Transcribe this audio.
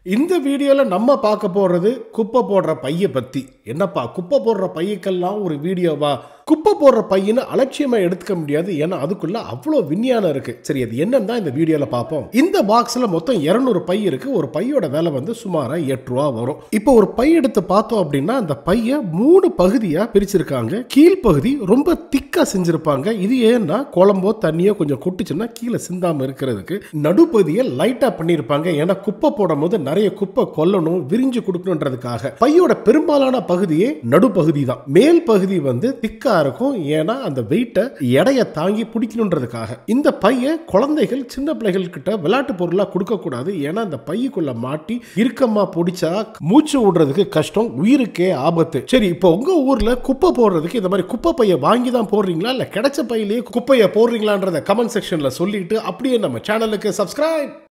இந்த வீடியோல நம்ம பார்க்க போறது குப்பை போடுற பைய பத்தி என்னப்பா குப்பை போடுற பையக்கெல்லாம் ஒரு வீடியோவா குப்பை போடுற பையன்னு அலட்சியமா எடுத்துக்க முடியாது ஏன்னா அதுக்குள்ள அவ்வளோ விஞ்ஞானம் இருக்கு சரி அது என்னன்னு தான் இந்த வீடியோல பார்ப்போம் இந்த பாக்ஸ்ல மொத்தம் 200 பை இருக்கு ஒரு பையோட விலை வந்து சுமாரா எட்டு ரூபா வரும் இப்போ ஒரு பை எடுத்து பார்த்தோம் அப்படின்னா அந்த பைய மூணு பகுதியா பிரிச்சிருக்காங்க கீழ்ப்பகுதி ரொம்ப திக்கா செஞ்சிருப்பாங்க இது ஏன்னா குழம்போ தண்ணியோ கொஞ்சம் கொட்டுச்சுன்னா கீழே சிந்தாம இருக்கிறதுக்கு நடுப்பகுதியை லைட்டா பண்ணியிருப்பாங்க ஏன்னா குப்பை போடும் போது நிறைய குப்பை கொல்லணும் விரிஞ்சு கொடுக்கணுன்றதுக்காக பையோட பெரும்பாலான பகுதியே நடுப்பகுதி தான் மேல் பகுதி வந்து திக்கா இருக்கும் ஏன்னா அந்த வெயிட்டை எடையை தாங்கி பிடிக்கணுன்றதுக்காக இந்த பைய குழந்தைகள் சின்ன பிள்ளைகள் கிட்ட விளையாட்டு பொருளா கொடுக்க கூடாது ஏன்னா அந்த பையுக்குள்ள மாட்டி இறுக்கமா பிடிச்சா மூச்சு விடுறதுக்கு கஷ்டம் உயிருக்கே ஆபத்து சரி இப்போ உங்க ஊர்ல குப்பை போடுறதுக்கு இந்த மாதிரி குப்பை பைய வாங்கி தான் போடுறீங்களா இல்ல கிடைச்ச பையிலேயே குப்பையை போடுறீங்களான்றத கமெண்ட் செக்ஷன்ல சொல்லிட்டு அப்படியே நம்ம சேனலுக்கு சப்ஸ்கிரைப்